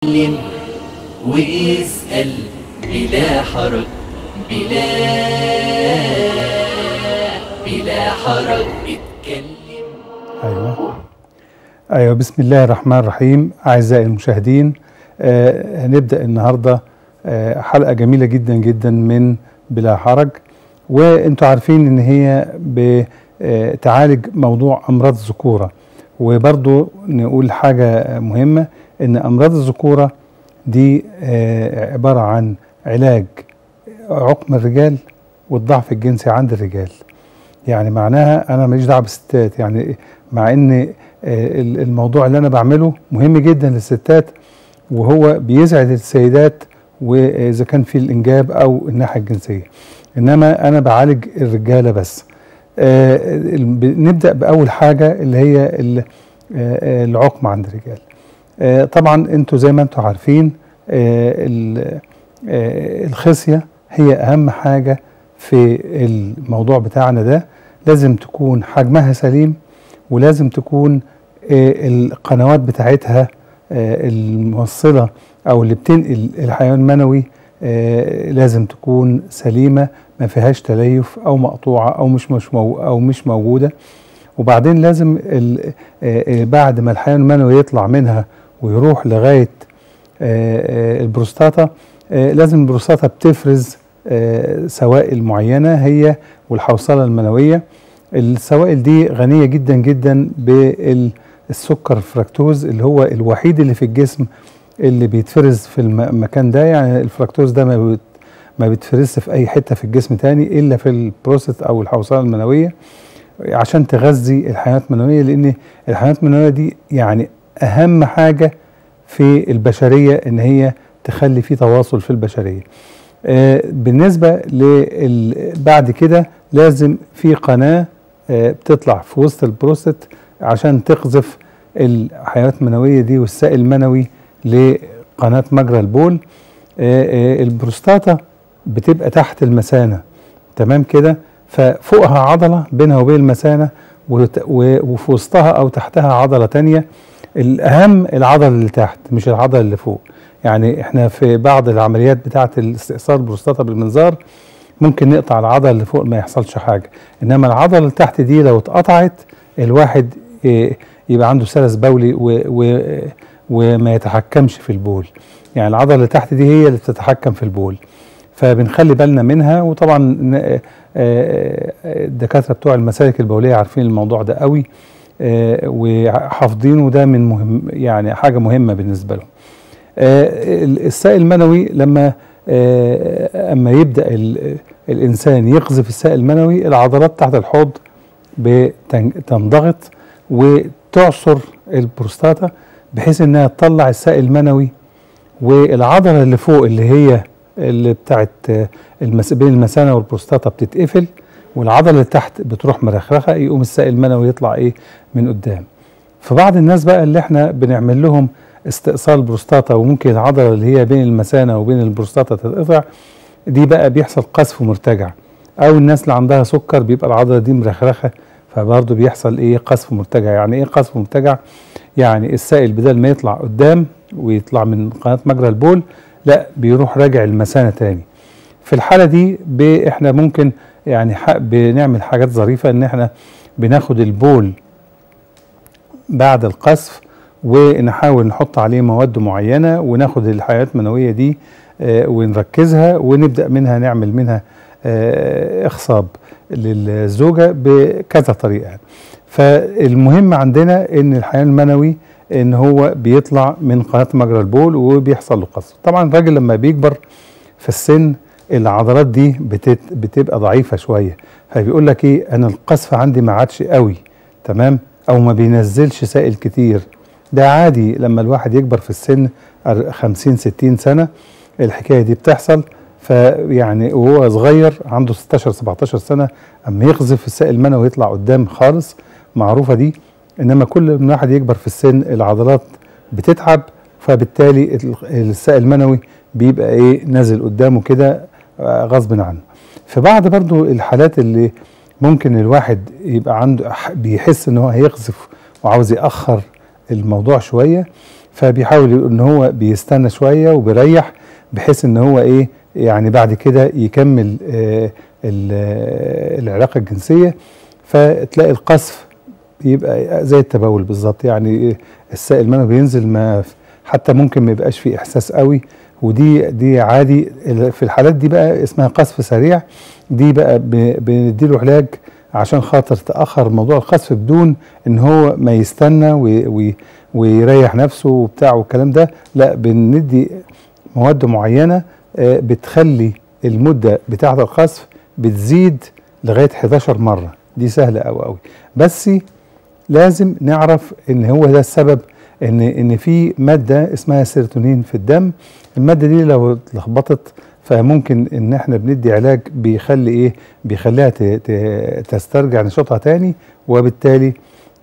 يتكلم ويسأل بلا حرج بلا بلا حرج اتكلم ايوه ايوه بسم الله الرحمن الرحيم اعزائي المشاهدين آه هنبدا النهارده آه حلقه جميله جدا جدا من بلا حرج وانتوا عارفين ان هي بتعالج موضوع امراض الذكوره وبرضو نقول حاجه مهمه ان امراض الذكوره دي آه عباره عن علاج عقم الرجال والضعف الجنسي عند الرجال يعني معناها انا ماليش دعوه بالستات يعني مع ان آه، الموضوع اللي انا بعمله مهم جدا للستات وهو بيسعد السيدات واذا كان في الانجاب او الناحيه الجنسيه انما انا بعالج الرجاله بس آه، ال- نبدا باول حاجه اللي هي ال- آه، العقم عند الرجال آه، طبعا انتوا زي ما انتوا عارفين آه، ال- آه، الخصيه هي اهم حاجه في الموضوع بتاعنا ده لازم تكون حجمها سليم ولازم تكون آه، القنوات بتاعتها آه، الموصله او اللي بتنقل الحيوان المنوي آه، لازم تكون سليمه ما فيهاش تليف او مقطوعه او مش مش مو او مش موجوده وبعدين لازم ال- آه، آه، بعد ما الحيوان المنوي يطلع منها ويروح لغايه آه، آه، البروستاتا آه، لازم البروستاتا بتفرز آه، سوائل معينه هي والحوصله المنويه السوائل دي غنيه جدا جدا بالسكر الفركتوز اللي هو الوحيد اللي في الجسم اللي بيتفرز في الم- المكان ده يعني الفركتوز ده ما بيت ما بيتفرزش في اي حته في الجسم تاني الا في البروستات او الحوصله المنويه عشان تغذي الحيوانات المنويه لان الحيوانات المنويه دي يعني اهم حاجه في البشريه ان هي تخلي في تواصل في البشريه آه، بالنسبه لل بعد كده لازم في قناه آه، بتطلع في وسط البروستات عشان تقذف الحيوانات المنويه دي والسائل المنوي لقناه مجرى البول آه، آه، البروستاتا بتبقى تحت المثانه تمام كده ففوقها عضله بينها وبين المثانه وت- و- وفي وسطها او تحتها عضله تانية الاهم العضله اللي تحت مش العضله اللي فوق يعني احنا في بعض العمليات بتاعه الاستئصال البروستاتا بالمنظار ممكن نقطع العضله اللي فوق ما يحصلش حاجه انما العضله اللي تحت دي لو اتقطعت الواحد إيه، يبقى عنده سلس بولي و و وما يتحكمش في البول يعني العضله اللي تحت دي هي اللي بتتحكم في البول فبنخلي بالنا منها وطبعا ن- آه، آه، الدكاتره بتوع المسالك البوليه عارفين الموضوع ده قوي آه، وحافظينه ده من مهم يعني حاجه مهمه بالنسبه لهم آه، السائل المنوي لما آه، اما يبدا ال- الانسان يقذف السائل المنوي العضلات تحت الحوض بتنضغط وتعصر البروستاتا بحيث انها تطلع السائل المنوي والعضله اللي فوق اللي هي اللي بتاعت آه، المس... بين المثانه والبروستاتا بتتقفل والعضله اللي تحت بتروح مرخرخه يقوم السائل المنوي يطلع ايه من قدام فبعض الناس بقى اللي احنا بنعمل لهم استئصال بروستاتا وممكن العضله اللي هي بين المثانه وبين البروستاتا تتقطع دي بقى بيحصل قذف مرتجع او الناس اللي عندها سكر بيبقى العضله دي مرخرخه فبرضه بيحصل ايه قذف مرتجع يعني ايه قذف مرتجع يعني السائل بدل ما يطلع قدام ويطلع من قناه مجرى البول لا بيروح راجع المثانه تاني في الحاله دي ب- احنا ممكن يعني ح- بنعمل حاجات ظريفه ان احنا بناخد البول بعد القذف ونحاول نحط عليه مواد معينه وناخد الحيوانات المنويه دي آه، ونركزها ونبدا منها نعمل منها آه، اخصاب للزوجه بكذا طريقه يعني. فالمهم عندنا ان الحيوان المنوي ان هو بيطلع من قناه مجرى البول وبيحصل له قذف طبعا الراجل لما بيكبر في السن العضلات دي بتت بتبقى ضعيفه شويه فبيقول لك ايه انا القذف عندي ما عادش قوي تمام او ما بينزلش سائل كتير ده عادي لما الواحد يكبر في السن أر- 50 60 سنه الحكايه دي بتحصل فيعني وهو صغير عنده 16 17 سنه اما يقذف السائل المنوي يطلع قدام خالص معروفه دي انما كل ما الواحد يكبر في السن العضلات بتتعب فبالتالي ال- السائل المنوي بيبقى ايه نازل قدامه كده آه، غصب عنه في بعض برضو الحالات اللي ممكن الواحد يبقى عنده ح- بيحس ان هو هيقذف وعاوز يأخر الموضوع شوية فبيحاول ان هو بيستنى شويه وبيريح بحيث ان هو ايه يعني بعد كده يكمل آه ال- آه، العلاقه الجنسيه فتلاقي القذف يبقى زي التبول بالظبط يعني السائل المنوي بينزل ما حتى ممكن ما يبقاش فيه احساس قوي ودي دي عادي في الحالات دي بقى اسمها قذف سريع دي بقى ب- بنديله علاج عشان خاطر تاخر موضوع القذف بدون ان هو ما يستنى وي وي ويريح نفسه وبتاع والكلام ده لا بندي مواد معينه آه، بتخلي المده بتاعه القذف بتزيد لغايه 11 مره دي سهله قوي قوي بس لازم نعرف ان هو ده السبب ان ان في ماده اسمها سيروتونين في الدم الماده دي لو اتلخبطت فممكن ان احنا بندي علاج بيخلي ايه بيخليها ت- ت- تسترجع نشاطها تاني وبالتالي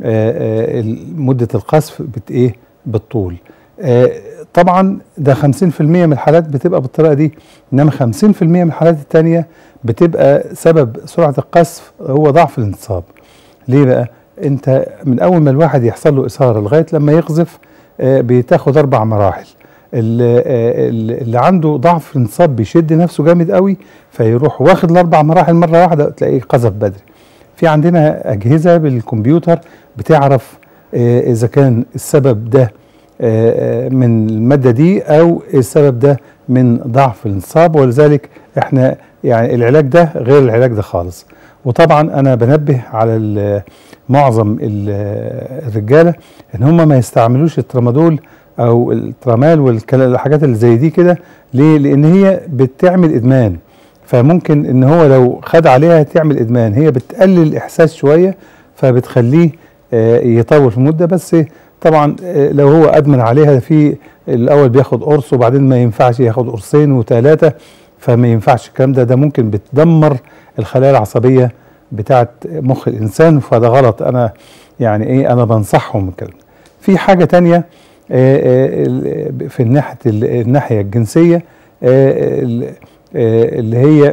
آه، آه، مده القذف بت ايه بالطول آه، طبعا ده 50% من الحالات بتبقى بالطريقه دي انما 50% من الحالات التانيه بتبقى سبب سرعه القذف هو ضعف الانتصاب ليه بقى انت من اول ما الواحد يحصل له اثاره لغايه لما يقذف آه، بتاخد اربع مراحل اللي, آه، اللي عنده ضعف الانتصاب بيشد نفسه جامد قوي فيروح واخد الاربع مراحل مره واحده تلاقيه قذف بدري في عندنا اجهزه بالكمبيوتر بتعرف آه، اذا كان السبب ده آه، آه، من الماده دي او السبب ده من ضعف الانتصاب ولذلك احنا يعني العلاج ده غير العلاج ده خالص وطبعا انا بنبه على ال- معظم ال- الرجاله ان هم ما يستعملوش الترامادول او الترامال والحاجات اللي زي دي كده ليه لان هي بتعمل ادمان فممكن ان هو لو خد عليها تعمل ادمان هي بتقلل الاحساس شويه فبتخليه آه، يطول في المده بس طبعا آه، لو هو ادمن عليها في الاول بياخد قرص وبعدين ما ينفعش ياخد قرصين وثلاثه فما ينفعش الكلام ده ده ممكن بتدمر الخلايا العصبيه بتاعه مخ الانسان فده غلط انا يعني ايه انا بنصحهم من الكلام ده. في حاجه تانية آه، آه، ال- في الناحيه الناحيه الجنسيه آه، ال- آه، اللي هي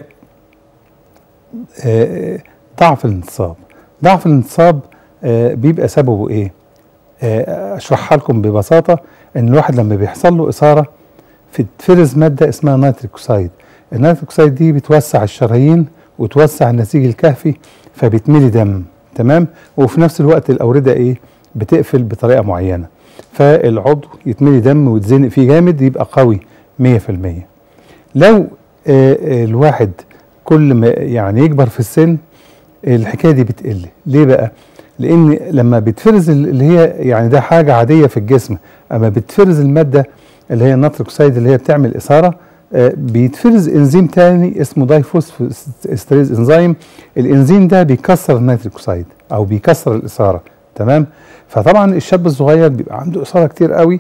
آه، ضعف الانتصاب ضعف الانتصاب آه، بيبقى سببه ايه آه، اشرحها لكم ببساطه ان الواحد لما بيحصل له اثاره بتفرز ماده اسمها نيتريك اوكسيد النيتريك اوكسيد دي بتوسع الشرايين وتوسع النسيج الكهفي فبتملي دم تمام وفي نفس الوقت الاورده ايه بتقفل بطريقه معينه فالعضو يتملي دم ويتزنق فيه جامد يبقى قوي 100% لو آه، آه، الواحد كل ما يعني يكبر في السن الحكايه دي بتقل ليه بقى لان لما بتفرز ال- اللي هي يعني ده حاجه عاديه في الجسم اما بتفرز الماده اللي هي النيتريك اوكسيد اللي هي بتعمل اثاره آه، بيتفرز انزيم تاني اسمه دايفوسفوستريز انزيم الانزيم ده بيكسر النيتريك اوكسيد او بيكسر الاثاره تمام فطبعا الشاب الصغير بيبقى عنده اثاره كتير قوي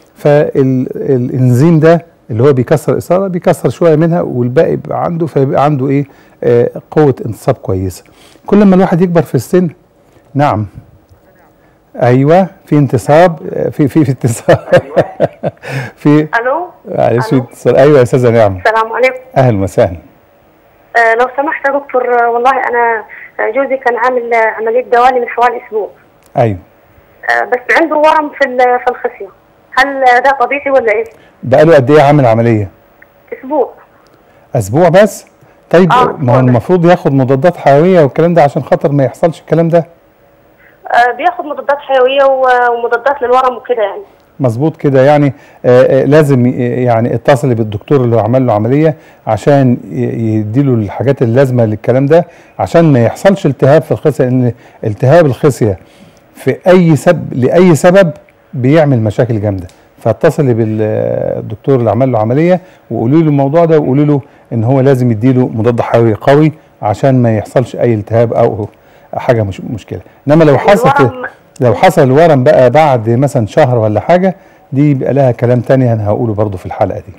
فالانزيم ده اللي هو بيكسر الاثاره بيكسر شويه منها والباقي بيبقى عنده فيبقى عنده ايه آه قوه انتصاب كويسه كل ما الواحد يكبر في السن نعم ايوه في انتصاب آه، في في في انتصاب في الو معلش في ألو. اتصال ايوه يا استاذه نعمه السلام عليكم اهلا وسهلا آه لو سمحت يا دكتور آه، والله انا آه، جوزي كان عامل آه، عمليه دوالي من حوالي اسبوع ايوه آه بس عنده ورم في ال- في الخصيه هل آه، ده طبيعي ولا ايه؟ بقاله قد ايه عامل عمليه اسبوع اسبوع بس طيب آه، ما هو أسبوع بس. المفروض ياخد مضادات حيويه والكلام ده عشان خاطر ما يحصلش الكلام ده آه بياخد مضادات حيويه و- ومضادات للورم وكده يعني مظبوط كده يعني آه آه لازم ي- يعني اتصلي بالدكتور اللي عمل له عمليه عشان ي- يديله الحاجات اللازمه للكلام ده عشان ما يحصلش التهاب في الخصيه لان التهاب الخصيه في اي سبب لاي سبب بيعمل مشاكل جامده فاتصلي بالدكتور اللي عمل له عمليه وقولي له الموضوع ده وقولي له ان هو لازم يديله مضاد حيوي قوي عشان ما يحصلش اي التهاب او حاجه مش مشكله انما لو حصلت الورم لو حصل الورم بقى بعد مثلا شهر ولا حاجه دي بيبقى لها كلام تاني انا هقوله برضو في الحلقه دي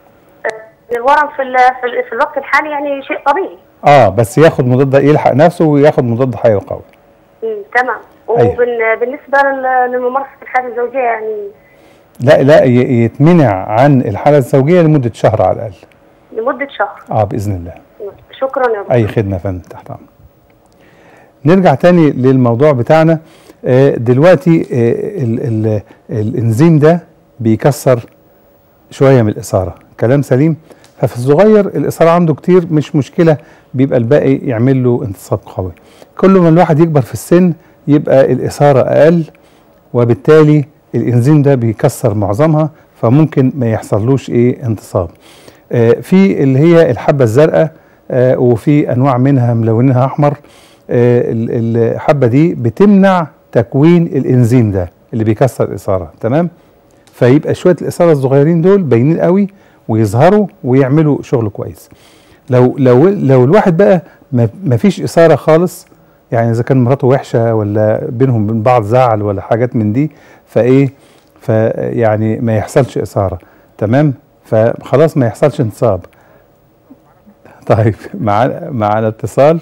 الورم في ال- في, ال- في الوقت الحالي يعني شيء طبيعي اه بس ياخد مضاد يلحق نفسه وياخد مضاد حيوي قوي مم، تمام أيوة. وبالنسبه للممارسه الحياه الزوجيه يعني لا لا ي- يتمنع عن الحاله الزوجيه لمده شهر على الاقل لمده شهر اه باذن الله شكرا يا دكتور اي خدمه يا فندم تحت امرك نرجع تاني للموضوع بتاعنا آه، دلوقتي آه، ال ال الانزيم ده بيكسر شويه من الاثاره كلام سليم ففي الصغير الاثاره عنده كتير مش مشكله بيبقى الباقي يعمل له انتصاب قوي كل ما الواحد يكبر في السن يبقى الاثاره اقل وبالتالي الانزيم ده بيكسر معظمها فممكن ما يحصلوش ايه انتصاب آه في اللي هي الحبه الزرقاء آه وفي انواع منها ملونها احمر آه ال- الحبه دي بتمنع تكوين الانزيم ده اللي بيكسر الاثاره تمام فيبقى شويه الاثاره الصغيرين دول باينين قوي ويظهروا ويعملوا شغل كويس لو لو لو الواحد بقى ما ما فيش اثاره خالص يعني اذا كان مراته وحشه ولا بينهم وبين بعض زعل ولا حاجات من دي فايه فيعني ما يحصلش اثاره تمام فخلاص ما يحصلش انتصاب طيب معانا معانا اتصال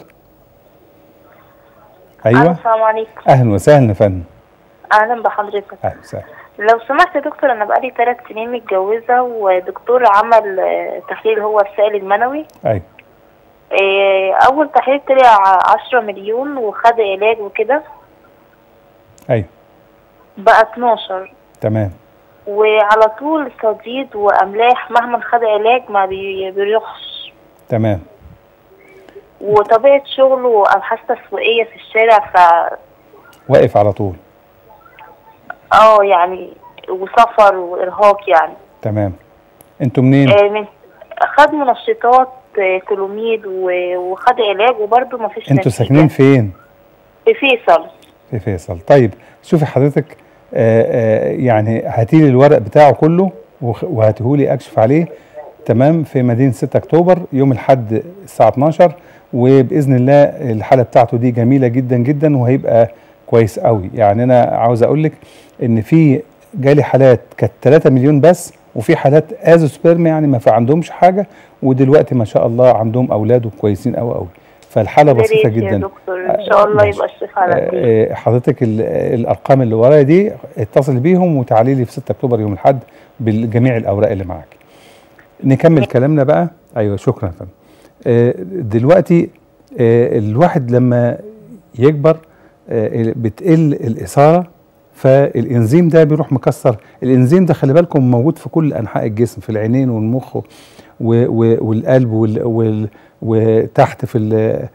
ايوه السلام عليكم اهلا وسهلا يا فندم اهلا بحضرتك اهلا وسهلا لو سمحت يا دكتور انا بقالي ثلاث سنين متجوزه ودكتور عمل آه، تحليل هو السائل المنوي ايوه آه، اول تحليل طلع 10 مليون وخد علاج وكده ايوه بقى 12 تمام وعلى طول صديد واملاح مهما خد علاج ما بي- بيروحش تمام وطبيعه شغله ابحاث تسويقيه في الشارع ف واقف على طول اه يعني وسفر وارهاق يعني تمام انتوا منين آه، من خد منشطات آه، كلوميد و- وخد علاج وبرده ما فيش انتوا ساكنين فين في فيصل في فيصل طيب شوفي حضرتك آه آه يعني هاتي لي الورق بتاعه كله وخ- وهاتيهولي اكشف عليه تمام في مدينه 6 اكتوبر يوم الاحد الساعه 12 وباذن الله الحاله بتاعته دي جميله جدا جدا وهيبقى كويس قوي يعني انا عاوز اقول لك ان في جالي حالات كانت 3 مليون بس وفي حالات ازوسبيرم يعني ما في عندهمش حاجه ودلوقتي ما شاء الله عندهم اولاد وكويسين قوي قوي فالحاله يا بسيطه ريت يا جدا دكتور ان شاء الله ماشي. يبقى الشفاء على خير آه، آه، حضرتك ال- الارقام اللي ورايا دي اتصل بيهم وتعالي لي في 6 اكتوبر يوم الاحد بجميع الاوراق اللي معاك نكمل كلامنا بقى ايوه شكرا يا فندم آه، دلوقتي آه، الواحد لما يكبر آه، بتقل الاثاره فالانزيم ده بيروح مكسر الانزيم ده خلي بالكم موجود في كل انحاء الجسم في العينين والمخ و و والقلب وال وال وتحت في ال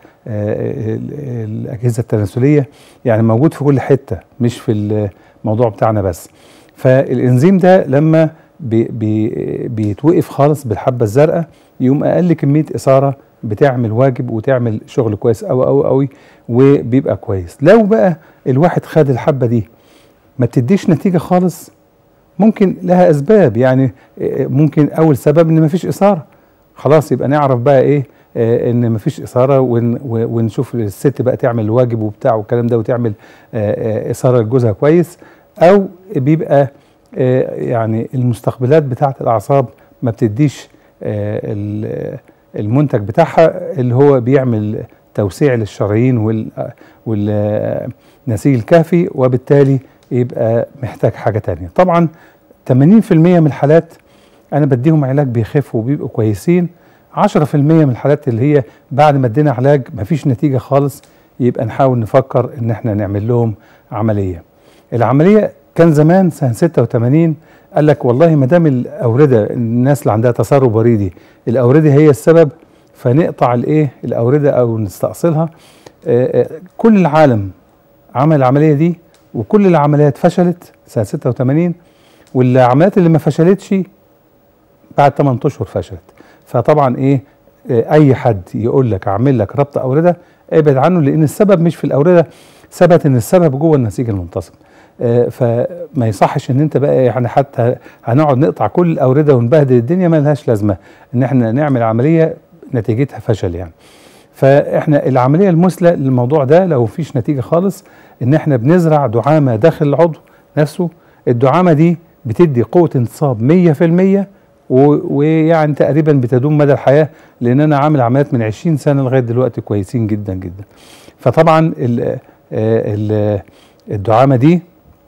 ال الاجهزه التناسليه يعني موجود في كل حته مش في الموضوع بتاعنا بس فالانزيم ده لما بي بي بيتوقف خالص بالحبه الزرقاء يقوم اقل كميه اثاره بتعمل واجب وتعمل شغل كويس قوي قوي قوي وبيبقى كويس لو بقى الواحد خد الحبه دي ما بتديش نتيجه خالص ممكن لها اسباب يعني آه، ممكن اول سبب ان مفيش اثاره خلاص يبقى نعرف بقى ايه آه، ان مفيش اثاره ون و- ونشوف الست بقى تعمل الواجب وبتاع والكلام ده وتعمل آه، آه، اثاره لجوزها كويس او بيبقى آه، يعني المستقبلات بتاعه الاعصاب ما بتديش آه، ال- المنتج بتاعها اللي هو بيعمل توسيع للشرايين وال- والنسيج الكافي وبالتالي يبقى محتاج حاجه تانية طبعا 80% من الحالات انا بديهم علاج بيخفوا وبيبقوا كويسين 10% من الحالات اللي هي بعد ما ادينا علاج مفيش نتيجه خالص يبقى نحاول نفكر ان احنا نعمل لهم عمليه العمليه كان زمان سنه 86 قال لك والله ما دام الاورده الناس اللي عندها تسرب وريدي الاورده هي السبب فنقطع الايه الاورده او نستأصلها آه، آه، كل العالم عمل العمليه دي وكل العمليات فشلت سنه 86 والعمليات اللي ما فشلتش بعد 8 اشهر فشلت فطبعا ايه آه، اي حد يقول لك اعمل لك ربط اورده ابعد عنه لان السبب مش في الاورده ثبت ان السبب جوه النسيج المنتصب آه، فما يصحش ان انت بقى يعني حتى هنقعد نقطع كل الاورده ونبهدل الدنيا ما لهاش لازمه ان احنا نعمل عمليه نتيجتها فشل يعني فاحنا العمليه المثلى للموضوع ده لو مفيش نتيجه خالص ان احنا بنزرع دعامه داخل العضو نفسه الدعامه دي بتدي قوه انتصاب 100% و- ويعني تقريبا بتدوم مدى الحياه لان انا عامل عمليات من 20 سنه لغايه دلوقتي كويسين جدا جدا فطبعا ال ال الدعامه دي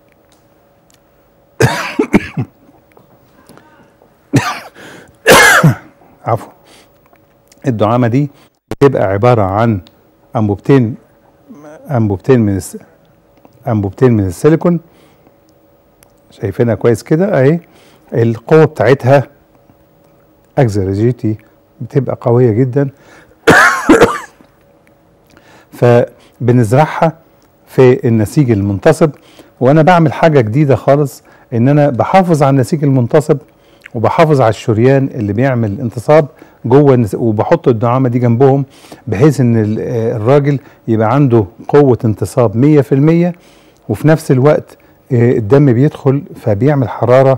عفوا الدعامه دي بتبقى عباره عن انبوبتين انبوبتين من الس... انبوبتين من السيليكون شايفينها كويس كده اهي القوه بتاعتها اكزرجيتي بتبقى قويه جدا فبنزرعها في النسيج المنتصب وانا بعمل حاجه جديده خالص ان انا بحافظ على النسيج المنتصب وبحافظ على الشريان اللي بيعمل انتصاب جوه النس... وبحط الدعامه دي جنبهم بحيث ان ال- آه، الراجل يبقى عنده قوه انتصاب 100% وفي نفس الوقت آه، الدم بيدخل فبيعمل حراره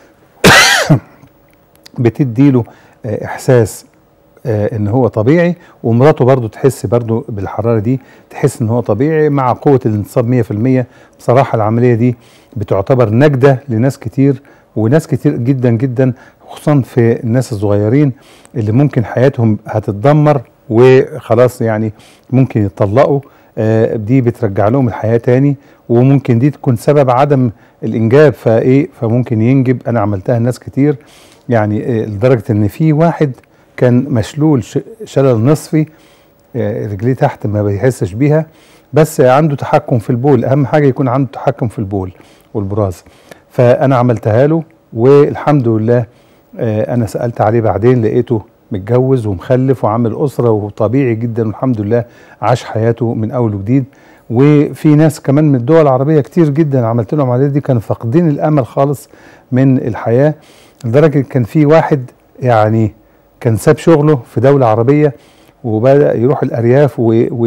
بتديله آه، احساس آه، ان هو طبيعي ومراته برضو تحس برضو بالحراره دي تحس ان هو طبيعي مع قوه الانتصاب 100% بصراحه العمليه دي بتعتبر نجده لناس كتير وناس كتير جدا جدا خصوصا في الناس الصغيرين اللي ممكن حياتهم هتتدمر وخلاص يعني ممكن يتطلقوا آه، دي بترجع لهم الحياه تاني وممكن دي تكون سبب عدم الانجاب فايه فممكن ينجب انا عملتها لناس كتير يعني آه، لدرجه ان في واحد كان مشلول ش- شلل نصفي آه، رجليه تحت ما بيحسش بيها بس عنده تحكم في البول اهم حاجه يكون عنده تحكم في البول والبراز فانا عملتها له والحمد لله آه، انا سالت عليه بعدين لقيته متجوز ومخلف وعامل اسره وطبيعي جدا والحمد لله عاش حياته من اول وجديد وفي ناس كمان من الدول العربيه كتير جدا عملت لهم العمليه دي كانوا فاقدين الامل خالص من الحياه لدرجه كان في واحد يعني كان ساب شغله في دوله عربيه وبدا يروح الارياف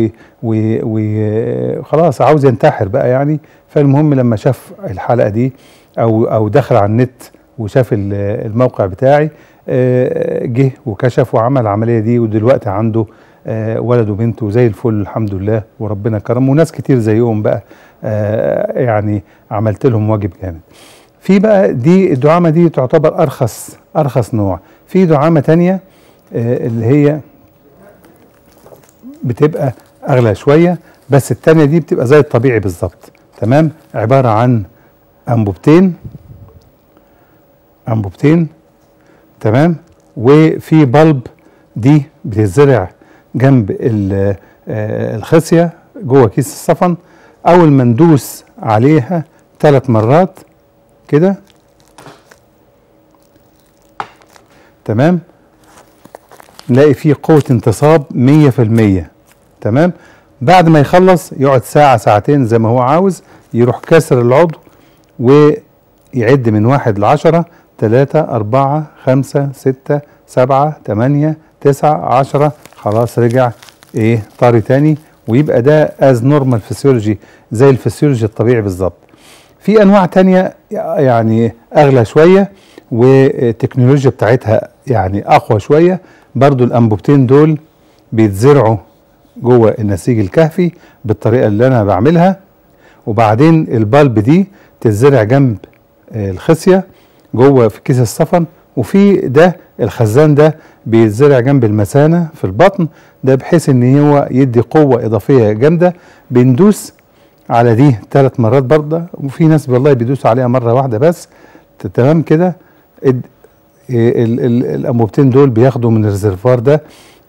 وخلاص عاوز ينتحر بقى يعني فالمهم لما شاف الحلقه دي او او دخل على النت وشاف ال- الموقع بتاعي آه، جه وكشف وعمل العمليه دي ودلوقتي عنده آه، ولد وبنت وزي الفل الحمد لله وربنا كرم وناس كتير زيهم بقى آه، يعني عملت لهم واجب جامد في بقى دي الدعامه دي تعتبر ارخص ارخص نوع في دعامه تانية آه، اللي هي بتبقى اغلى شويه بس التانية دي بتبقى زي الطبيعي بالظبط تمام عباره عن انبوبتين انبوبتين تمام وفي بلب دي بتتزرع جنب ال- آه، الخصيه جوه كيس الصفن اول ما ندوس عليها ثلاث مرات كده تمام نلاقي فيه قوة انتصاب مية في المية تمام بعد ما يخلص يقعد ساعة ساعتين زي ما هو عاوز يروح كسر العضو ويعد من واحد لعشرة تلاتة أربعة خمسة ستة سبعة تمانية تسعة عشرة خلاص رجع ايه طري تاني ويبقى ده از نورمال فيسيولوجي زي الفسيولوجي الطبيعي بالظبط في انواع تانية يعني اغلى شوية والتكنولوجيا بتاعتها يعني اقوى شوية برضو الانبوبتين دول بيتزرعوا جوه النسيج الكهفي بالطريقة اللي انا بعملها وبعدين البلب دي تتزرع جنب آه، الخصية جوه في كيس الصفن وفي ده الخزان ده بيتزرع جنب المثانة في البطن ده بحيث ان هو يدي قوة اضافية جامدة بندوس على دي ثلاث مرات برضه وفي ناس والله بيدوسوا عليها مرة واحدة بس ت- تمام كده اد- إيه ال- ال- الانبوبتين دول بياخدوا من الريزرفوار ده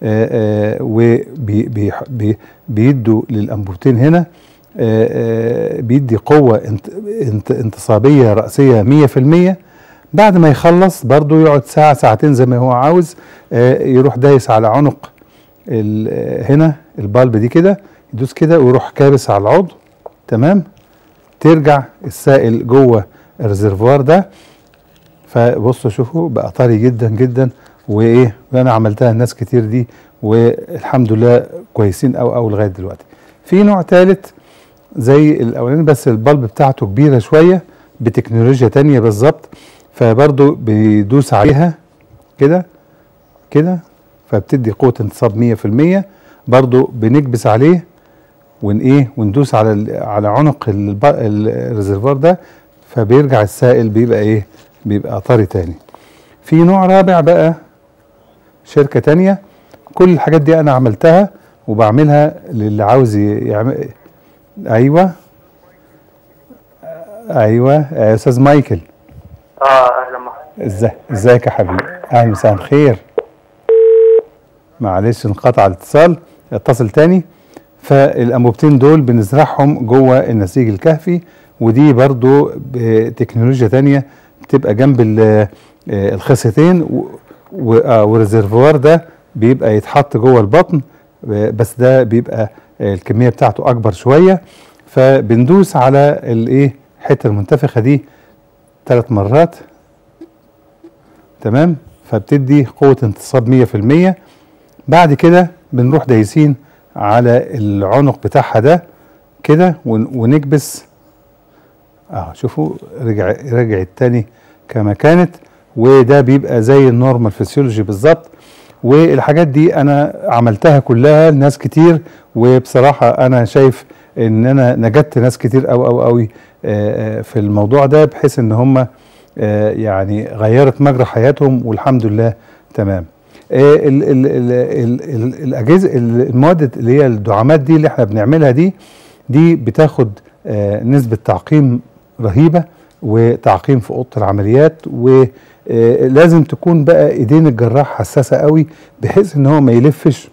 وبيدوا للانبوبتين هنا آه، آه، بيدي قوة انت- انت- انتصابية رأسية مية في المية بعد ما يخلص برضو يقعد ساعة ساعتين زي ما هو عاوز آه، يروح دايس على عنق ال- آه، هنا البالب دي كده يدوس كده ويروح كابس على العضو تمام ترجع السائل جوه الريزرفوار ده فبصوا شوفوا بقى طري جدا جدا وايه وانا عملتها لناس كتير دي والحمد لله كويسين او او لغايه دلوقتي في نوع ثالث زي الاولاني بس البلب بتاعته كبيره شويه بتكنولوجيا تانية بالظبط فبرضه بيدوس عليها كده كده فبتدي قوه انتصاب 100% برضه بنكبس عليه ون ايه وندوس على ال- على عنق الب- ال- الريزرفوار ده فبيرجع السائل بيبقى ايه بيبقى طري تاني في نوع رابع بقى شركة تانية كل الحاجات دي انا عملتها وبعملها للي عاوز يعمل ايوه ايوه يا استاذ مايكل اه اهلا مرحبا ازاي ازيك يا حبيبي اهلا وسهلا خير معلش انقطع الاتصال اتصل تاني فالانبوبتين دول بنزرعهم جوه النسيج الكهفي ودي برضو بتكنولوجيا تانية بتبقى جنب ال- آه، الخصيتين و- و- آه، والريزرفوار ده بيبقى يتحط جوه البطن آه، بس ده بيبقى آه، الكميه بتاعته اكبر شويه فبندوس على الايه الحته المنتفخه دي ثلاث مرات تمام فبتدي قوه انتصاب 100% بعد كده بنروح دايسين على العنق بتاعها ده كده ون- ونكبس اه شوفوا رجع رجعت تاني كما كانت وده بيبقى زي النورمال فيسيولوجي بالظبط والحاجات دي انا عملتها كلها لناس كتير وبصراحه انا شايف ان انا نجدت ناس كتير قوي قوي قوي في الموضوع ده بحيث ان هم آه، يعني غيرت مجرى حياتهم والحمد لله تمام آه، ال- ال- ال- ال- ال- الاجهزه ال- المواد اللي هي الدعامات دي اللي احنا بنعملها دي دي بتاخد آه، نسبه تعقيم رهيبه وتعقيم في اوضه العمليات ولازم تكون بقى ايدين الجراح حساسه قوي بحيث ان هو ما يلفش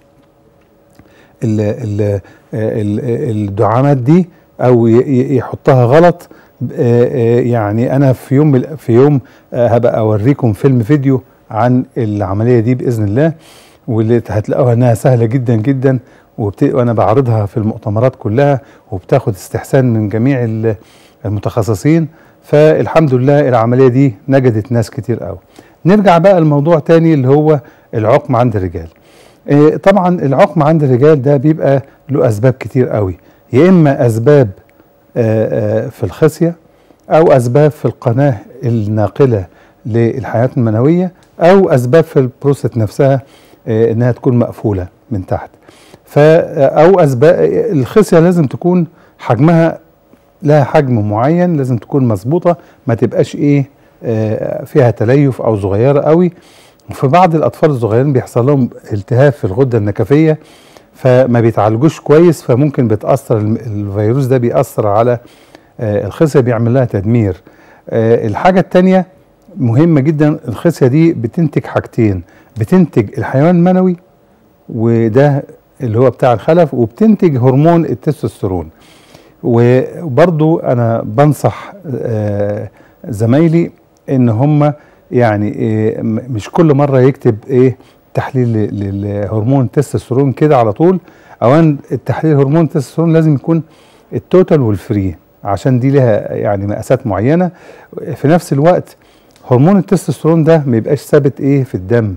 ال ال ال الدعامات دي او ي- ي- يحطها غلط آه، آه، يعني انا في يوم من- في يوم آه، هبقى اوريكم فيلم فيديو عن العمليه دي باذن الله واللي هتلاقوها انها سهله جدا جدا وبت... وانا بعرضها في المؤتمرات كلها وبتاخد استحسان من جميع ال- المتخصصين فالحمد لله العمليه دي نجدت ناس كتير قوي نرجع بقى لموضوع تاني اللي هو العقم عند الرجال آه، طبعا العقم عند الرجال ده بيبقى له اسباب كتير قوي يا اما اسباب آه، آه، في الخصيه او اسباب في القناه الناقله للحياه المنويه او اسباب في البروستات نفسها آه، انها تكون مقفوله من تحت ف او اسباب الخصيه لازم تكون حجمها لها حجم معين لازم تكون مظبوطه ما تبقاش ايه آه، فيها تليف او صغيره قوي وفي بعض الاطفال الصغيرين بيحصل لهم التهاب في الغده النكفيه فما بيتعالجوش كويس فممكن بيتاثر الم- الفيروس ده بيأثر على آه، الخصيه بيعمل لها تدمير آه، الحاجه التانية مهمه جدا الخصيه دي بتنتج حاجتين بتنتج الحيوان المنوي وده اللي هو بتاع الخلف وبتنتج هرمون التستوستيرون وبرضو انا بنصح آه، زمايلي ان هم يعني آه، م- مش كل مره يكتب ايه تحليل ل- لهرمون التستوستيرون كده على طول اولا التحليل هرمون التستوستيرون لازم يكون التوتال والفري عشان دي لها يعني مقاسات معينه في نفس الوقت هرمون التستوستيرون ده ما يبقاش ثابت ايه في الدم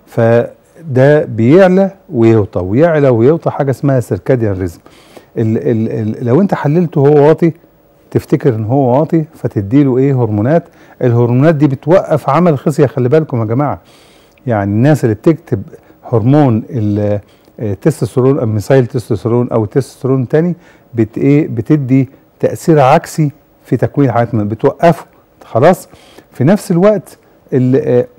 فده بيعلى ويوطى ويعلى ويوطى حاجه اسمها سيركاديان ريزم ال ال ال لو انت حللته هو واطي تفتكر ان هو واطي فتديله ايه هرمونات الهرمونات دي بتوقف عمل الخصيه خلي بالكم يا جماعه يعني الناس اللي بتكتب هرمون ال- التستوستيرون او ميثايل تستوستيرون او تستوستيرون تاني بت ايه بتدي تاثير عكسي في تكوين الحياه المنوية، بتوقفه خلاص في نفس الوقت ال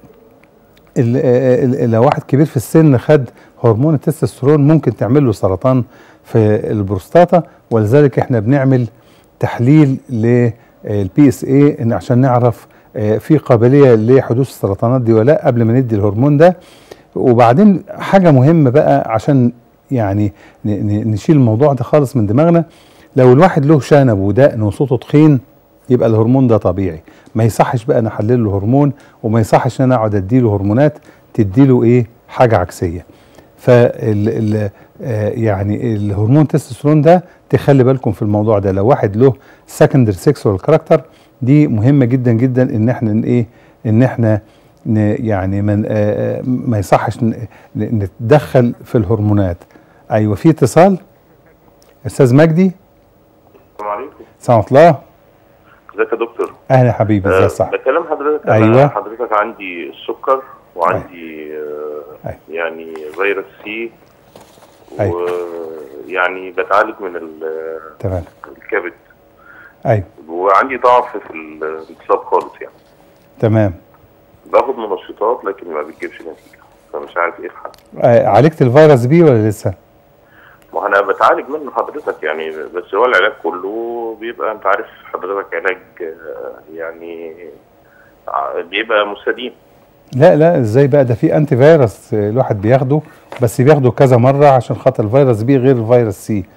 ال ال لو واحد كبير في السن خد هرمون التستوستيرون ممكن تعمل له سرطان في البروستاتا ولذلك احنا بنعمل تحليل للبي اس اي ان عشان نعرف آه، في قابليه لحدوث السرطانات دي ولا لا قبل ما ندي الهرمون ده وبعدين حاجه مهمه بقى عشان يعني ن- ن- نشيل الموضوع ده خالص من دماغنا لو الواحد له شنب ودقن وصوته تخين يبقى الهرمون ده طبيعي ما يصحش بقى نحلل له هرمون وما يصحش ان انا اقعد اديله هرمونات تديله ايه حاجه عكسيه فال ال آه يعني الهرمون التستوستيرون ده تخلي بالكم في الموضوع ده لو واحد له سكندري سيكسوال كاركتر دي مهمه جدا جدا ان احنا ن- ايه ان احنا ن يعني من آه آه، ما يصحش ن- ن- نتدخل في الهرمونات ايوه في اتصال استاذ مجدي السلام عليكم سلام الله ازيك يا دكتور اهلا يا حبيبي ازي آه، الصحه بكلم حضرتك أيوة. أنا حضرتك عندي السكر وعندي آه أيوة. يعني فيروس سي أيوة. ويعني بتعالج من ال- تمام الكبد ايوه وعندي ضعف في الانتصاب خالص يعني تمام باخد منشطات لكن ما بتجيبش نتيجه فمش عارف ايه الحل آه عالجت الفيروس بي ولا لسه؟ ما انا بتعالج منه حضرتك يعني بس هو العلاج كله بيبقى انت عارف حضرتك علاج آه، يعني ع- بيبقى مستديم لا لا ازاي بقى ده في انتي فيروس آه، الواحد بياخده بس بياخده كذا مره عشان خاطر الفيروس بي غير الفيروس سي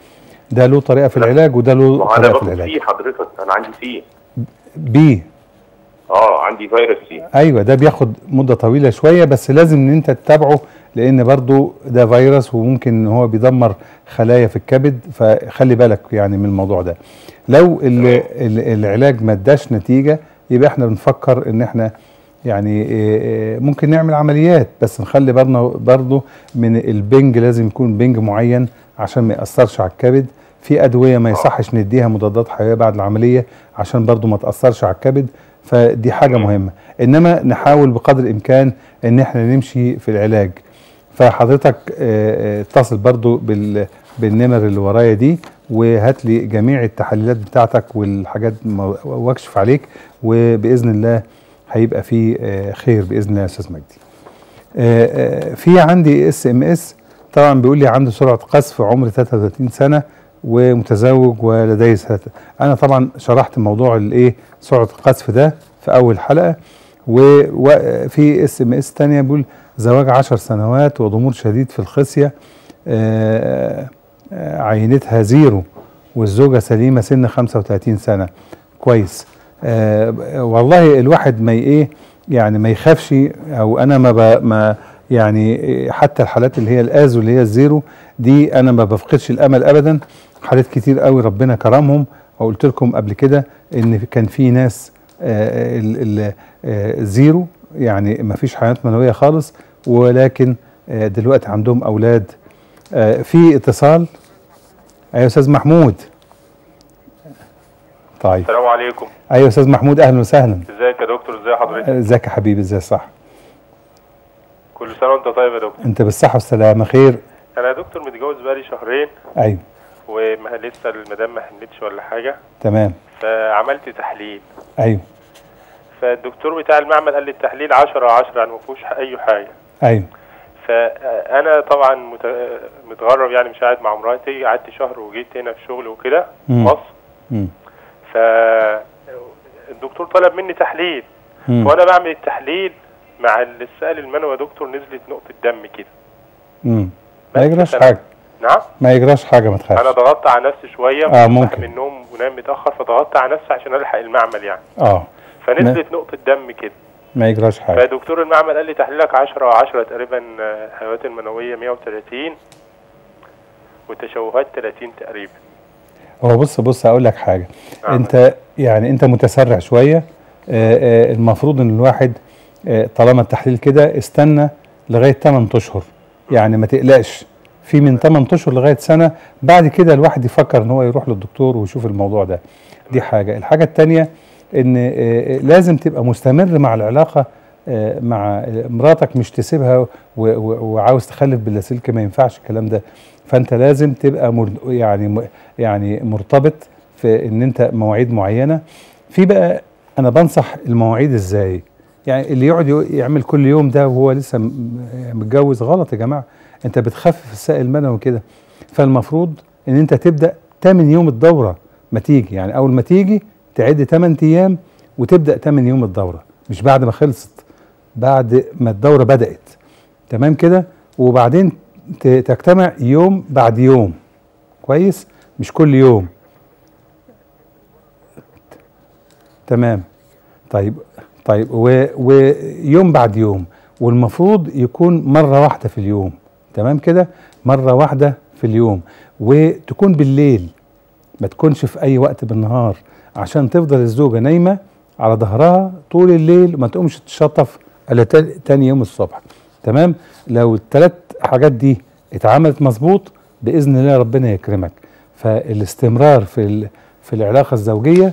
ده له طريقه في العلاج وده له وانا طريقه في باخد العلاج سي حضرتك انا عندي سي بي اه عندي فيروس سي ايوه ده بياخد مده طويله شويه بس لازم ان انت تتابعه لان برضو ده فيروس وممكن ان هو بيدمر خلايا في الكبد فخلي بالك يعني من الموضوع ده لو ال ال العلاج ما اداش نتيجه يبقى احنا بنفكر ان احنا يعني إيه إيه ممكن نعمل عمليات بس نخلي بالنا برضو من البنج لازم يكون بنج معين عشان ما ياثرش على الكبد في ادويه ما يصحش نديها مضادات حيويه بعد العمليه عشان برضو ما تاثرش على الكبد فدي حاجه مهمه انما نحاول بقدر الامكان ان احنا نمشي في العلاج فحضرتك آه، آه، اتصل برضو بال بالنمر اللي ورايا دي وهات لي جميع التحليلات بتاعتك والحاجات م- واكشف عليك وباذن الله هيبقى في آه، خير باذن الله يا استاذ مجدي. آه، آه، في عندي اس ام اس طبعا بيقول لي عنده سرعه قذف عمر 33 سنه ومتزوج ولديه ثلاثه انا طبعا شرحت موضوع الايه سرعه القذف ده في اول حلقه و- وفي اس ام اس ثانيه بيقول زواج 10 سنوات وضمور شديد في الخصيه آه، آه، عينتها زيرو والزوجه سليمه سن 35 سنه كويس آه والله الواحد ما ي- ايه يعني ما يخافش او انا ما ب ما يعني إيه حتى الحالات اللي هي الازو اللي هي الزيرو دي انا ما بفقدش الامل ابدا حالات كتير قوي ربنا كرمهم وقلت لكم قبل كده ان كان في ناس آه ال- ال- آه زيرو يعني ما فيش حيوانات منويه خالص ولكن آه دلوقتي عندهم اولاد آه في اتصال ايوه يا استاذ محمود طيب السلام عليكم ايوه يا استاذ محمود اهلا وسهلا ازيك يا دكتور ازي حضرتك ازيك يا حبيبي ازاي صح كل سنه وانت طيب يا دكتور انت بالصحه والسلامه خير انا يا دكتور متجوز بقالي شهرين ايوه وما لسه المدام ما حملتش ولا حاجه تمام فعملت تحليل ايوه فالدكتور بتاع المعمل قال لي التحليل 10 10 يعني ما فيهوش اي حاجه ايوه فانا طبعا مت... متغرب يعني مش قاعد مع مراتي قعدت شهر وجيت هنا في شغل وكده في مم. مصر مم. ف الدكتور طلب مني تحليل مم. وانا بعمل التحليل مع السائل المنوي يا دكتور نزلت نقطه دم كده مم. ما بس يجراش فأنا- حاجه نعم ما يجراش حاجه ما انا تخافش ضغطت على نفسي شويه آه، كنت ممكن. صاحي من النوم ونام متاخر فضغطت على نفسي عشان الحق المعمل يعني اه فنزلت نقطه دم كده ما يجراش حاجه فدكتور المعمل قال لي تحليلك 10 10 تقريبا آه، الحيوانات المنويه 130 وتشوهات 30 تقريبا هو بص بص هقول لك حاجه نعم. انت يعني انت متسرع شويه آه، آه، المفروض ان الواحد آه، طالما التحليل كده استنى لغايه 8 اشهر يعني ما تقلقش في من 8 اشهر لغايه سنه بعد كده الواحد يفكر ان هو يروح للدكتور ويشوف الموضوع ده دي حاجه الحاجه الثانيه ان آه، آه، لازم تبقى مستمر مع العلاقه آه، مع مراتك مش تسيبها و- و- وعاوز تخلف باللاسلكي ما ينفعش الكلام ده فانت لازم تبقى مر يعني م- يعني مرتبط في ان انت مواعيد معينه في بقى انا بنصح المواعيد ازاي يعني اللي يقعد يق- يعمل كل يوم ده وهو لسه م- متجوز غلط يا جماعه انت بتخفف السائل المنوي كده فالمفروض ان انت تبدا تامن يوم الدوره ما تيجي يعني اول ما تيجي تعد 8 ايام وتبدا تامن يوم الدوره مش بعد ما خلصت بعد ما الدوره بدات تمام كده وبعدين ت- تجتمع يوم بعد يوم كويس مش كل يوم تمام طيب طيب و- ويوم بعد يوم والمفروض يكون مرة واحدة في اليوم تمام كده مرة واحدة في اليوم وتكون بالليل ما تكونش في أي وقت بالنهار عشان تفضل الزوجة نايمة على ظهرها طول الليل وما تقومش تشطف إلا تا- تاني يوم الصبح تمام لو الثلاث حاجات دي اتعملت مظبوط بإذن الله ربنا يكرمك فالاستمرار في ال- في العلاقة الزوجية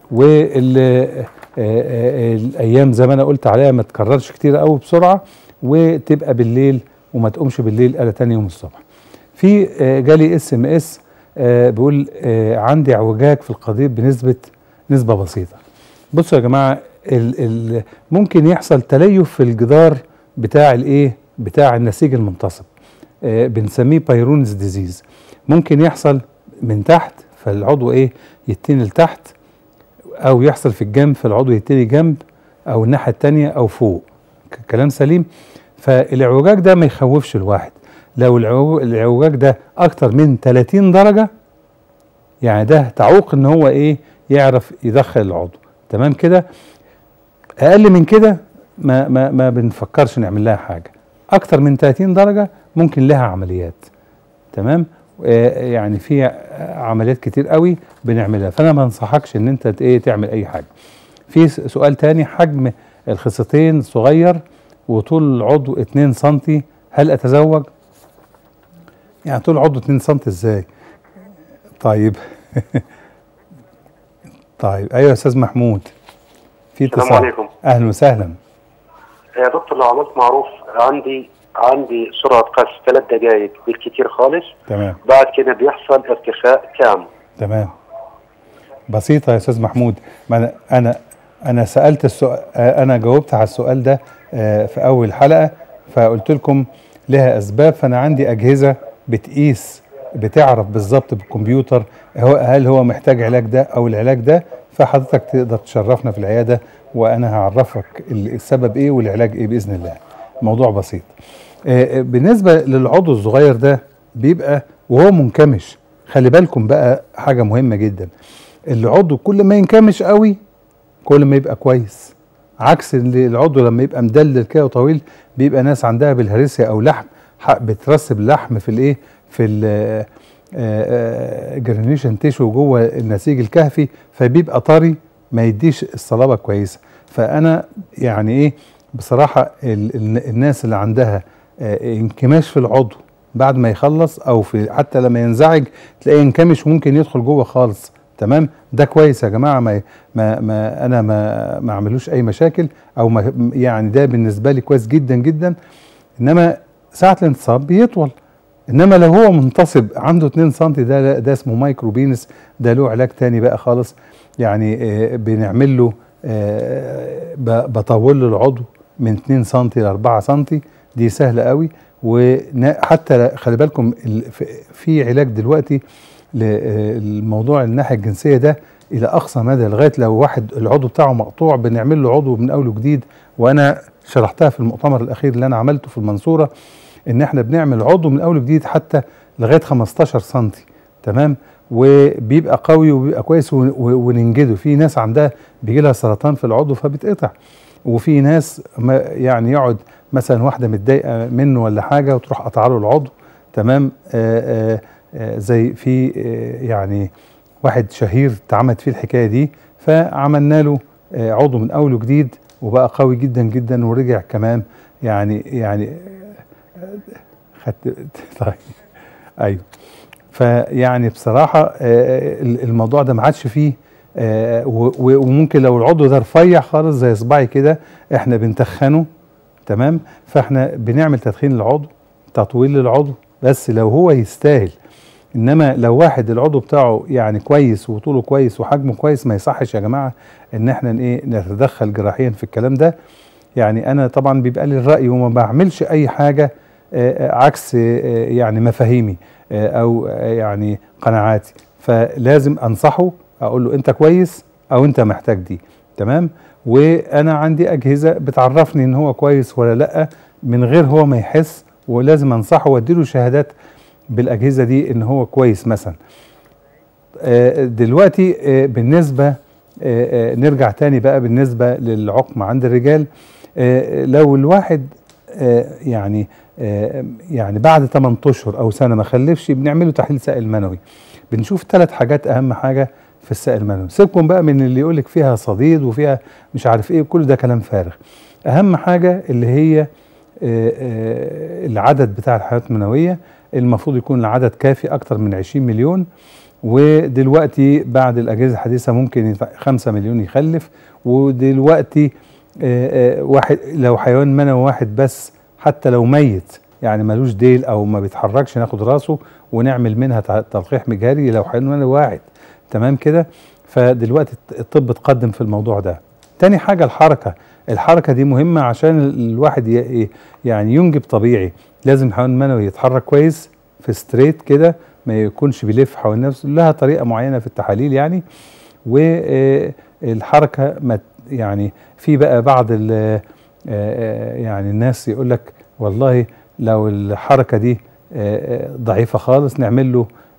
والايام زي ما انا قلت عليها ما تكررش كتير قوي بسرعه وتبقى بالليل وما تقومش بالليل الا تاني يوم الصبح في آه، جالي اس ام اس بيقول آه، عندي اعوجاج في القضيب بنسبه نسبه بسيطه بصوا يا جماعه ال ال ممكن يحصل تليف في الجدار بتاع الايه بتاع النسيج المنتصب آه، بنسميه بايرونز ديزيز ممكن يحصل من تحت فالعضو ايه يتني لتحت او يحصل في الجنب فالعضو يتني جنب او الناحيه التانية او فوق ك- كلام سليم فالعوجاج ده ما يخوفش الواحد لو العو- العوجاج ده اكتر من 30 درجه يعني ده تعوق ان هو ايه يعرف يدخل العضو تمام كده اقل من كده ما ما ما بنفكرش نعمل لها حاجه اكتر من 30 درجه ممكن لها عمليات تمام آه، يعني في عمليات كتير قوي بنعملها فانا ما انصحكش ان انت ايه تعمل اي حاجه في س- سؤال تاني حجم الخصيتين صغير وطول العضو 2 سم هل اتزوج يعني طول العضو 2 سم ازاي طيب طيب ايوه يا استاذ محمود في السلام اتصال عليكم. اهلا وسهلا يا دكتور لو عملت معروف عندي عندي سرعة قذف ثلاث دقائق بالكثير خالص تمام بعد كده بيحصل ارتخاء كامل تمام بسيطة يا أستاذ محمود ما أنا أنا أنا سألت السؤال أنا جاوبت على السؤال ده آه، في أول حلقة فقلت لكم لها أسباب فأنا عندي أجهزة بتقيس بتعرف بالظبط بالكمبيوتر هو هل هو محتاج علاج ده أو العلاج ده فحضرتك تقدر تشرفنا في العيادة وأنا هعرفك السبب إيه والعلاج إيه بإذن الله موضوع بسيط آه، آه، بالنسبة للعضو الصغير ده بيبقى وهو منكمش خلي بالكم بقى حاجة مهمة جدا العضو كل ما ينكمش قوي كل ما يبقى كويس عكس اللي العضو لما يبقى مدلل كده وطويل بيبقى ناس عندها بالهرسيا او لحم ح- بترسب اللحم في الايه في الجرانيشن تيشو جوه النسيج الكهفي فبيبقى طري ما يديش الصلابه كويسه فانا يعني ايه بصراحه ال ال الناس اللي عندها آه، انكماش في العضو بعد ما يخلص او في حتى لما ينزعج تلاقيه ينكمش وممكن يدخل جوه خالص تمام ده كويس يا جماعه ما ما, ما انا ما ما اعملوش اي مشاكل او ما يعني ده بالنسبه لي كويس جدا جدا انما ساعه الانتصاب بيطول انما لو هو منتصب عنده 2 سم ده ده اسمه مايكرو بينس ده له علاج تاني بقى خالص يعني آه، بنعمل له آه، ب- بطول له العضو من 2 سم ل 4 سم دي سهله قوي وحتى خلي بالكم ال- في- في علاج دلوقتي للموضوع الناحيه الجنسيه ده الى اقصى مدى لغايه لو واحد العضو بتاعه مقطوع بنعمل له عضو من اول وجديد وانا شرحتها في المؤتمر الاخير اللي انا عملته في المنصوره ان احنا بنعمل عضو من اول وجديد حتى لغايه 15 سم تمام وبيبقى قوي وبيبقى كويس ون- و- وننجده في ناس عندها بيجي لها سرطان في العضو فبيتقطع وفي ناس ما يعني يقعد مثلا واحده متضايقه منه ولا حاجه وتروح قطع له العضو تمام آآ آآ آآ زي في آه، يعني واحد شهير اتعملت فيه الحكايه دي فعملنا له آه، عضو من اول وجديد وبقى قوي جدا جدا ورجع كمان يعني يعني آه، خدت طيب ايوه فيعني بصراحه آه، الموضوع ده ما عادش فيه آه، و- و- وممكن لو العضو ده رفيع خالص زي صباعي كده احنا بنتخنه تمام فاحنا بنعمل تدخين العضو تطويل للعضو بس لو هو يستاهل انما لو واحد العضو بتاعه يعني كويس وطوله كويس وحجمه كويس ما يصحش يا جماعه ان احنا ايه نتدخل جراحيا في الكلام ده يعني انا طبعا بيبقى لي الراي وما بعملش اي حاجه آه، آه، عكس آه، يعني مفاهيمي آه، او آه، يعني قناعاتي فلازم انصحه اقول له انت كويس او انت محتاج دي تمام وانا عندي اجهزه بتعرفني ان هو كويس ولا لا من غير هو ما يحس ولازم انصحه واديله شهادات بالاجهزه دي ان هو كويس مثلا آه، دلوقتي آه، بالنسبه آه، آه، نرجع تاني بقى بالنسبه للعقم عند الرجال آه، لو الواحد آه، يعني آه، يعني بعد 8 اشهر او سنه ما خلفش بنعمله تحليل سائل منوي بنشوف ثلاث حاجات اهم حاجه في السائل المنوي سيبكم بقى من اللي يقولك فيها صديد وفيها مش عارف ايه كل ده كلام فارغ اهم حاجه اللي هي آه، آه، العدد بتاع الحيوانات المنويه المفروض يكون العدد كافي اكتر من 20 مليون ودلوقتي بعد الاجهزه الحديثه ممكن 5 مليون يخلف ودلوقتي آه، آه، واحد لو حيوان منوي واحد بس حتى لو ميت يعني ملوش ديل او ما بيتحركش ناخد راسه ونعمل منها تع- تلقيح مجهري لو حيوان منوي واحد تمام كده فدلوقتي الط- الطب اتقدم في الموضوع ده تاني حاجة الحركة الحركة دي مهمة عشان ال- الواحد ي- ي- يعني ينجب طبيعي لازم الحيوان المنوي يتحرك كويس في ستريت كده ما يكونش بيلف حوالين نفسه لها طريقة معينة في التحاليل يعني والحركة ما ت- يعني في بقى بعض ال- آه، آه، يعني الناس يقول لك والله لو الحركة دي آه، آه، ضعيفة خالص نعمل له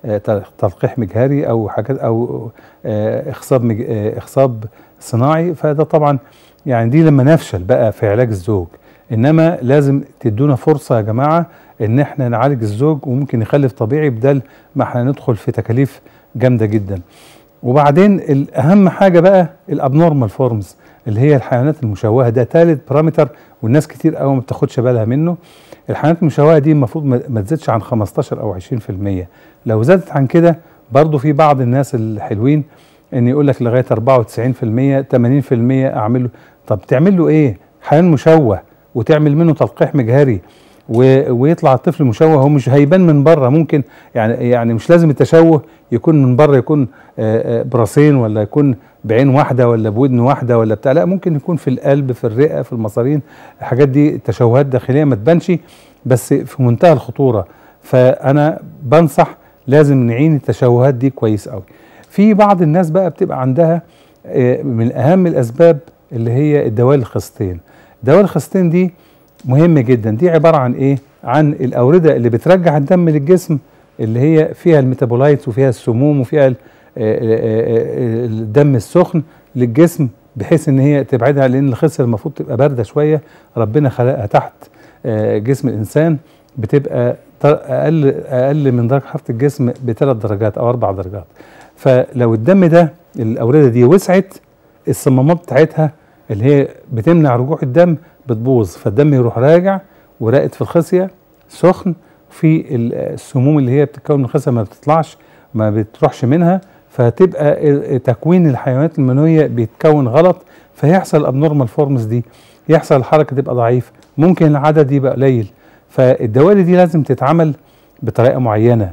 آه، تل- تلقيح مجهري او حاجات او آه، اخصاب مج... آه، اخصاب صناعي فده طبعا يعني دي لما نفشل بقى في علاج الزوج انما لازم تدونا فرصه يا جماعه ان احنا نعالج الزوج وممكن يخلف طبيعي بدل ما احنا ندخل في تكاليف جامده جدا وبعدين الاهم حاجه بقى الابنورمال فورمز اللي هي الحيوانات المشوهه ده ثالث بارامتر والناس كتير قوي ما بتاخدش بالها منه الحيوانات المشوهه دي المفروض ما ما تزيدش عن 15 او 20% لو زادت عن كده برضو في بعض الناس الحلوين ان يقول لك لغايه 94% 80% اعمله طب تعمل له ايه حيوان مشوه وتعمل منه تلقيح مجهري و... ويطلع الطفل مشوه هو مش هيبان من بره ممكن يعني يعني مش لازم التشوه يكون من بره يكون آه، آه، براسين ولا يكون بعين واحده ولا بودن واحده ولا بتاع لا ممكن يكون في القلب في الرئه في المصارين الحاجات دي تشوهات داخليه ما تبانش بس في منتهى الخطوره فانا بنصح لازم نعين التشوهات دي كويس قوي في بعض الناس بقى بتبقى عندها آه، من اهم الاسباب اللي هي الدوال الخصتين دوال الخصتين دي مهمه جدا دي عباره عن ايه عن الاورده اللي بترجع الدم للجسم اللي هي فيها الميتابولايتس وفيها السموم وفيها ال- آه، آه، آه، الدم السخن للجسم بحيث ان هي تبعدها لان الخصيه المفروض تبقى بارده شويه ربنا خلقها تحت آه، جسم الانسان بتبقى ط- اقل اقل من درجه حراره الجسم بثلاث درجات او اربع درجات فلو الدم ده الاورده دي وسعت الصمامات بتاعتها اللي هي بتمنع رجوع الدم بتبوظ فالدم يروح راجع وراقد في الخصيه سخن في ال- السموم اللي هي بتتكون من الخصيه ما بتطلعش ما بتروحش منها فتبقى ال- تكوين الحيوانات المنويه بيتكون غلط فيحصل الابنورمال فورمز دي يحصل الحركه تبقى ضعيفه ممكن العدد يبقى قليل فالدوالي دي لازم تتعمل بطريقه معينه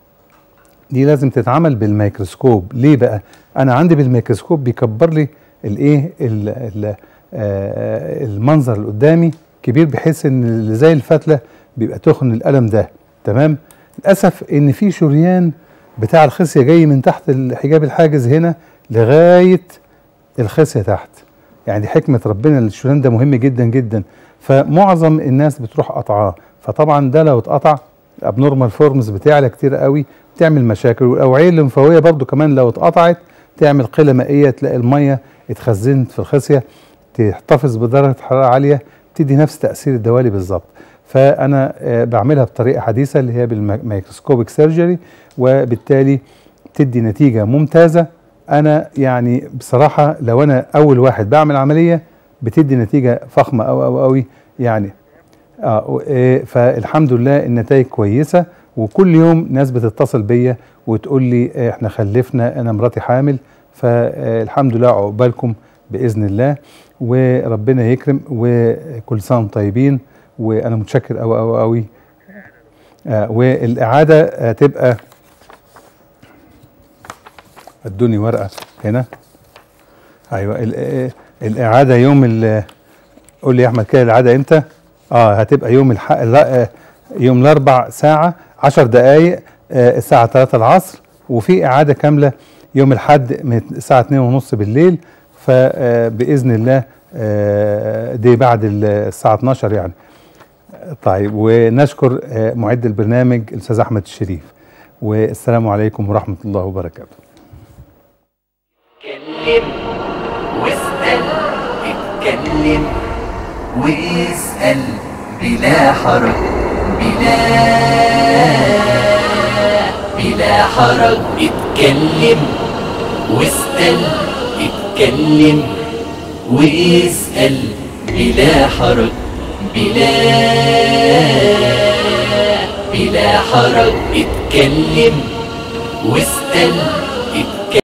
دي لازم تتعمل بالميكروسكوب ليه بقى انا عندي بالميكروسكوب بيكبر لي الايه ال- ال- آه، المنظر اللي قدامي كبير بحيث ان اللي زي الفتله بيبقى تخن القلم ده تمام للاسف ان في شريان بتاع الخصيه جاي من تحت الحجاب الحاجز هنا لغايه الخصيه تحت يعني دي حكمه ربنا الشريان ده مهم جدا جدا فمعظم الناس بتروح قطعاه فطبعا ده لو اتقطع الابنورمال فورمز بتعلى كتير قوي بتعمل مشاكل والاوعيه الليمفاويه برضو كمان لو اتقطعت تعمل قله مائيه تلاقي الميه اتخزنت في الخصيه تحتفظ بدرجه حراره عاليه تدي نفس تاثير الدوالي بالظبط فانا آه، بعملها بطريقه حديثه اللي هي بالميكروسكوبيك سيرجري وبالتالي تدي نتيجه ممتازه انا يعني بصراحه لو انا اول واحد بعمل عمليه بتدي نتيجه فخمه أوي أوي أوي يعني اه و- إيه، فالحمد لله النتائج كويسه وكل يوم ناس بتتصل بيا وتقول لي آه، احنا خلفنا انا مراتي حامل فالحمد لله عقبالكم باذن الله وربنا يكرم وكل سنه وانتم طيبين وانا متشكر قوي قوي قوي آه والاعاده هتبقى ادوني ورقه هنا ايوه ال- آه، الاعاده يوم ال- قول لي يا احمد كده الاعاده امتى اه هتبقى يوم الح... لا، آه، يوم الاربع ساعه 10 دقائق آه، الساعه 3 العصر وفي اعاده كامله يوم الاحد من الساعه 2 ونص بالليل فباذن الله آه، دي بعد ال- الساعه 12 يعني طيب ونشكر آه، معد البرنامج الاستاذ احمد الشريف والسلام عليكم ورحمه الله وبركاته اتكلم واسأل اتكلم واسأل بلا حرج بلا بلا حرج اتكلم واسأل اتكلم واسأل بلا حرج بلا بلا حرج اتكلم واسأل اتكلم